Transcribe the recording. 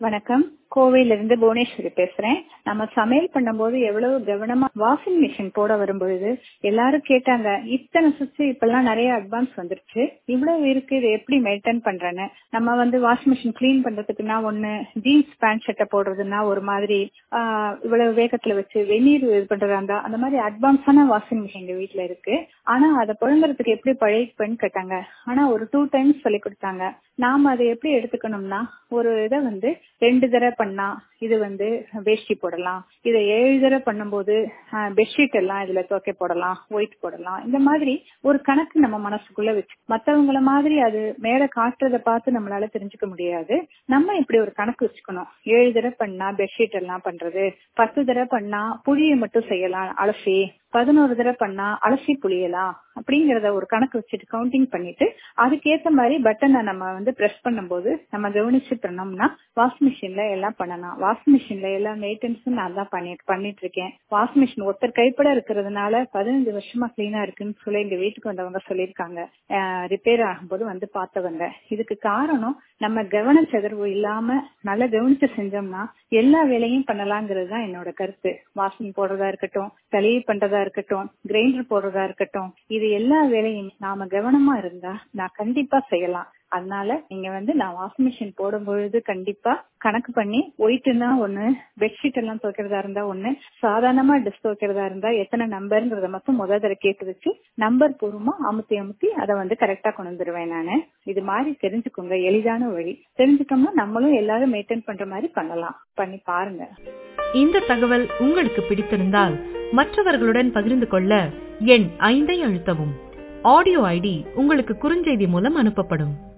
வணக்கம் கோவையில இருந்து புவனேஸ்வரி பேசுறேன் நம்ம சமையல் பண்ணும்போது எவ்வளவு கவனமா வாஷிங் மிஷின் போட வரும்பொழுது எல்லாரும் கேட்டாங்க இத்தனை சுவிட்ச் இப்பெல்லாம் நிறைய அட்வான்ஸ் வந்துருச்சு இவ்வளவு இருக்கு இதை எப்படி மெயின்டைன் பண்றேன்னு நம்ம வந்து வாஷிங் மிஷின் கிளீன் பண்றதுக்குன்னா ஒண்ணு ஜீன்ஸ் பேண்ட் ஷர்ட்டை போடுறதுன்னா ஒரு மாதிரி ஆஹ் இவ்வளவு வேகத்துல வச்சு வெந்நீர் இது பண்றதா இருந்தா அந்த மாதிரி அட்வான்ஸான வாஷிங் மிஷின் எங்க வீட்டுல இருக்கு ஆனா அதை புழங்குறதுக்கு எப்படி பழகிப்பேன்னு கேட்டாங்க ஆனா ஒரு டூ டைம்ஸ் சொல்லி கொடுத்தாங்க நாம அதை எப்படி எடுத்துக்கணும்னா ஒரு இதை வந்து ரெண்டு தடவை பண்ணா இது வந்து வேஷ்டி போடலாம் இதை ஏழு தடவை பண்ணும்போது பெட்ஷீட் எல்லாம் இதுல துவைக்க போடலாம் ஒயிட் போடலாம் இந்த மாதிரி ஒரு கணக்கு நம்ம மனசுக்குள்ள வச்சு மத்தவங்கள மாதிரி அது மேல காட்டுறத பார்த்து நம்மளால தெரிஞ்சுக்க முடியாது நம்ம இப்படி ஒரு கணக்கு வச்சுக்கணும் ஏழு தடவை பண்ணா பெட்ஷீட் எல்லாம் பண்றது பத்து தடவை பண்ணா புளியை மட்டும் செய்யலாம் அலசி பதினோரு தடவை பண்ணா அலசி புளியலாம் அப்படிங்கறத ஒரு கணக்கு வச்சுட்டு கவுண்டிங் பண்ணிட்டு அதுக்கேத்த மாதிரி பட்டனை நம்ம வந்து பிரஸ் பண்ணும்போது நம்ம கவனிச்சு பண்ணோம்னா வாஷிங் மிஷின்ல எல்லாம் பண்ணலாம் வாஷிங் மிஷின்ல எல்லா மெயின்டெனன்ஸும் நான் தான் பண்ணிட்டு பண்ணிட்டு இருக்கேன் வாஷிங் மிஷின் ஒருத்தர் கைப்பட இருக்கிறதுனால பதினஞ்சு வருஷமா கிளீனா இருக்குன்னு சொல்லி எங்க வீட்டுக்கு வந்தவங்க சொல்லியிருக்காங்க ரிப்பேர் ஆகும்போது வந்து பார்த்தவங்க இதுக்கு காரணம் நம்ம கவனச்சதர்வு இல்லாம நல்லா கவனிச்சு செஞ்சோம்னா எல்லா வேலையும் பண்ணலாங்கிறது தான் என்னோட கருத்து வாஷிங் போடுறதா இருக்கட்டும் தலையை பண்றதா இருக்கட்டும் கிரைண்டர் போடுறதா இருக்கட்டும் இது எல்லா வேலையும் நாம கவனமா இருந்தா நான் கண்டிப்பா செய்யலாம் அதனால நீங்க வந்து நான் வாஷிங் மிஷின் போடும் பொழுது கண்டிப்பா கணக்கு பண்ணி ஒயிட்னா ஒண்ணு பெட்ஷீட் எல்லாம் துவைக்கிறதா இருந்தா ஒண்ணு சாதாரணமா ட்ரெஸ் துவைக்கிறதா இருந்தா எத்தனை நம்பருங்கிறத மட்டும் முதல் தடவை கேட்டு வச்சு நம்பர் பூர்வமா அமுத்தி அமுத்தி அதை வந்து கரெக்டா கொண்டு வந்துருவேன் நானு இது மாதிரி தெரிஞ்சுக்கோங்க எளிதான வழி தெரிஞ்சுக்கோம்னா நம்மளும் எல்லாரும் மெயின்டைன் பண்ற மாதிரி பண்ணலாம் பண்ணி பாருங்க இந்த தகவல் உங்களுக்கு பிடித்திருந்தால் மற்றவர்களுடன் பகிர்ந்து கொள்ள எண் ஐந்தை அழுத்தவும் ஆடியோ ஐடி உங்களுக்கு குறுஞ்செய்தி மூலம் அனுப்பப்படும்